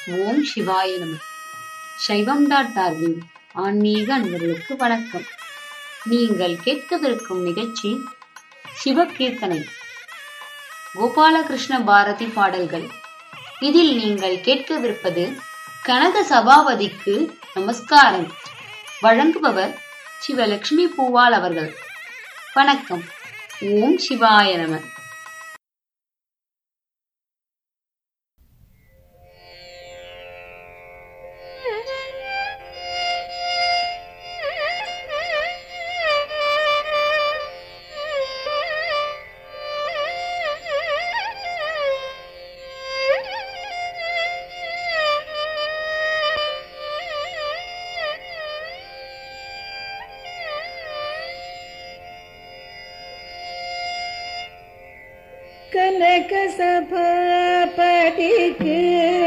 ஓம் சிவாய நம சைவம் டாட் ஆர்வின் ஆன்மீக அன்பர்களுக்கு வணக்கம் நீங்கள் கேட்கவிருக்கும் நிகழ்ச்சி சிவகீர்த்தனை கோபாலகிருஷ்ண பாரதி பாடல்கள் இதில் நீங்கள் கேட்கவிருப்பது கனக சபாபதிக்கு நமஸ்காரம் வழங்குபவர் சிவலட்சுமி பூவால் அவர்கள் வணக்கம் ஓம் சிவாய நம கனக சபாபதிக்கு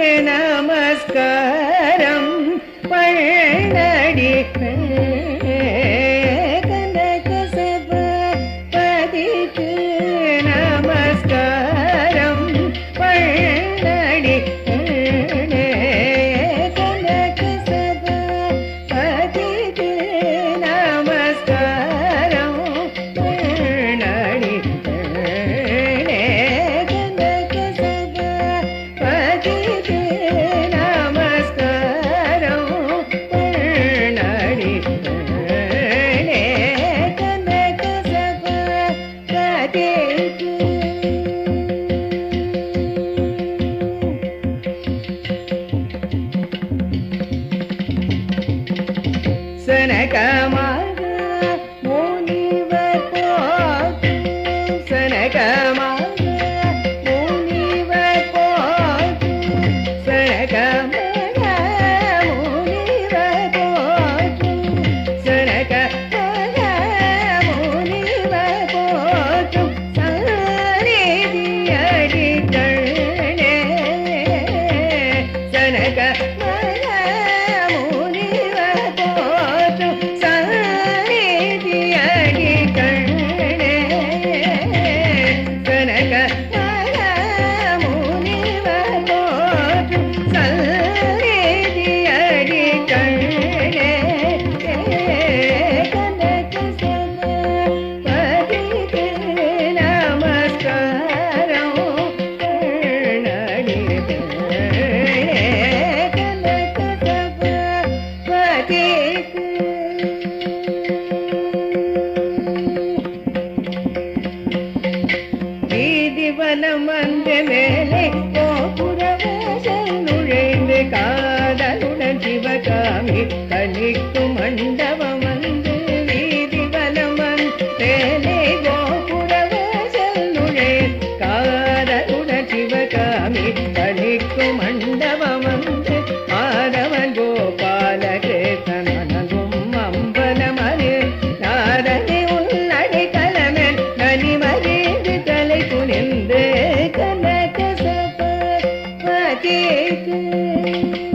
நமஸ்காரம் பழனடி கனக சபாபதிக்கு நமஸ்காரம் பழனடி கனக சபாபதிக்கு நமஸ்காரம் பழனடி சனகமாக முனிவர் போற்று சனகமாக முனிவர் போற்று சனகமாக முனிவர் போற்று சனகமாக முனிவர் போற்று சாரதி அடிக்கண்ணே சனகமாக முனிவர் போற்று சாரதி அடிக்கண்ணே கனக முனிவர் போற்று சல்லேதி அடி கண்ணே கனக பதிக்கு நமஸ்காரம் கண்ணடி கனக வீதி வலம் வந்த மேலே கோபுரவாசல் நுழைந்து காதலுடன் சிவகாமி கணிக்கும் மண்டபம் வந்து வீதி வலம் வந்த மேலே கோபுரவாசல் நுழைந்து காதலுடன் சிவகாமி கணிக்கும் மண்டபம் வந்து மாதவன் கோபால கிருஷ்ணனும் அம்பலமரு நாரணி உன்னடி கலமன் நனிமறிந்து தலை குனிந்து கனக சபாதிக்கு